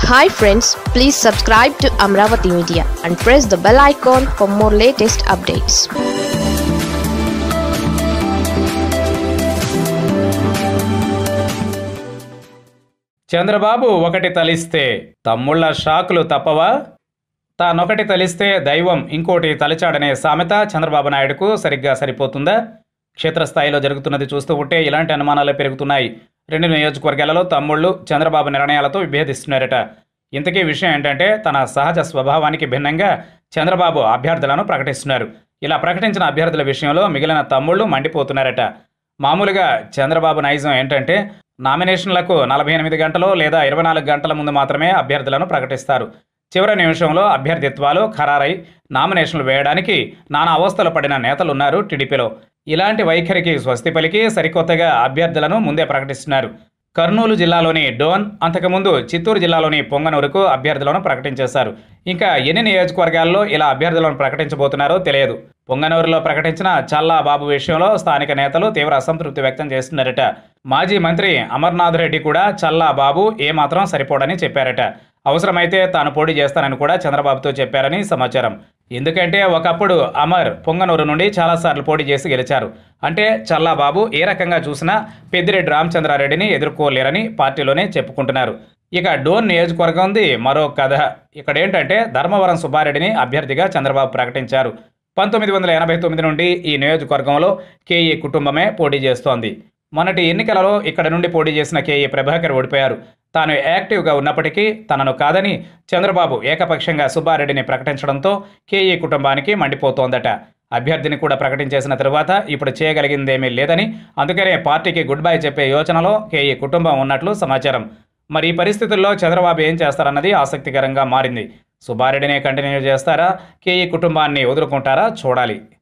hi friends please subscribe to Amaravati media and press the bell icon for more latest updates Chandrababu ఒకటి తలిస్తే తమ్ముళ్ళ షాకులు తప్పవా తానొకటి తలిస్తే దైవం ఇంకోటి తలిచాడనే సామెత చంద్రబాబు నాయుడుకు సరిగ్గా సరిపోతుందా క్షేత్రస్థాయిలో జరుగుతున్నది చూస్తూ ఉంటే ఇలాంటి అనుమానాలే పెరుగుతున్నాయి రెండు నియోజకవర్గాలలో తమ్ముళ్ళు చంద్రబాబు నిర్ణయాలతో విభేదిస్తున్నారట ఇంతకీ విషయం ఏంటంటే తన సహజ స్వభావానికి భిన్నంగా చంద్రబాబు అభ్యర్థులను ప్రకటిస్తున్నారు ఇలా ప్రకటించిన అభ్యర్థుల విషయంలో మిగిలిన తమ్ముళ్ళు మండిపోతున్నారట మామూలుగా చంద్రబాబు నైజం ఏంటంటే నామినేషన్లకు నలభై ఎనిమిది గంటలు లేదా ఇరవై నాలుగు గంటల ముందు మాత్రమే అభ్యర్థులను ప్రకటిస్తారు చివరి నిమిషంలో అభ్యర్థిత్వాలు ఖరారై నామినేషన్లు వేయడానికి నానా అవస్థలు పడిన నేతలున్నారు టీడీపీలో ఇలాంటి వైఖరికి స్వస్తి పలికి సరికొత్తగా అభ్యర్థులను ముందే ప్రకటిస్తున్నారు కర్నూలు జిల్లాలోని డోన్ అంతకుముందు చిత్తూరు జిల్లాలోని పొంగనూరుకు అభ్యర్థులను ప్రకటించేశారు ఇంకా ఎన్ని నియోజకవర్గాల్లో ఇలా అభ్యర్థులను ప్రకటించబోతున్నారో తెలియదు పొంగనూరులో ప్రకటించిన చల్లా బాబు విషయంలో స్థానిక నేతలు తీవ్ర అసంతృప్తి వ్యక్తం చేస్తున్నారట మాజీ మంత్రి అమర్నాథ్ రెడ్డి కూడా చల్లా బాబు ఏమాత్రం సరిపోడని చెప్పారట అవసరమైతే తాను పోటీ చేస్తానని కూడా చంద్రబాబుతో చెప్పారని సమాచారం ఎందుకంటే ఒకప్పుడు అమర్ పొంగనూరు నుండి చాలాసార్లు పోటీ చేసి గెలిచారు అంటే చల్లాబాబు ఏ రకంగా చూసినా పెద్దిరెడ్డి రామచంద్రారెడ్డిని ఎదుర్కోలేరని పార్టీలోనే చెప్పుకుంటున్నారు ఇక డోన్ నియోజకవర్గం ఉంది మరో కథ ఇక్కడ ఏంటంటే ధర్మవరం సుబ్బారెడ్డిని అభ్యర్థిగా చంద్రబాబు ప్రకటించారు పంతొమ్మిది వందల ఎనభై తొమ్మిది నుండి ఈ నియోజకవర్గంలో కేఈ కుటుంబమే పోటీ చేస్తోంది మొన్నటి ఎన్నికలలో ఇక్కడ నుండి పోటీ చేసిన కేఈ ప్రభాకర్ ఓడిపోయారు తాను యాక్టివ్గా ఉన్నప్పటికీ తనను కాదని చంద్రబాబు ఏకపక్షంగా సుబ్బారెడ్డిని ప్రకటించడంతో కేఈ కుటుంబానికి మండిపోతోందట అభ్యర్థిని కూడా ప్రకటించేసిన తరువాత ఇప్పుడు చేయగలిగిందేమీ లేదని అందుకనే పార్టీకి గుడ్ బై చెప్పే యోచనలో కేఈ కుటుంబం ఉన్నట్లు సమాచారం మరి ఈ పరిస్థితుల్లో చంద్రబాబు ఏం చేస్తారన్నది ఆసక్తికరంగా మారింది సుబ్బారెడ్డినే కంటిన్యూ చేస్తారా కేఈ కుటుంబాన్ని వదులుకుంటారా చూడాలి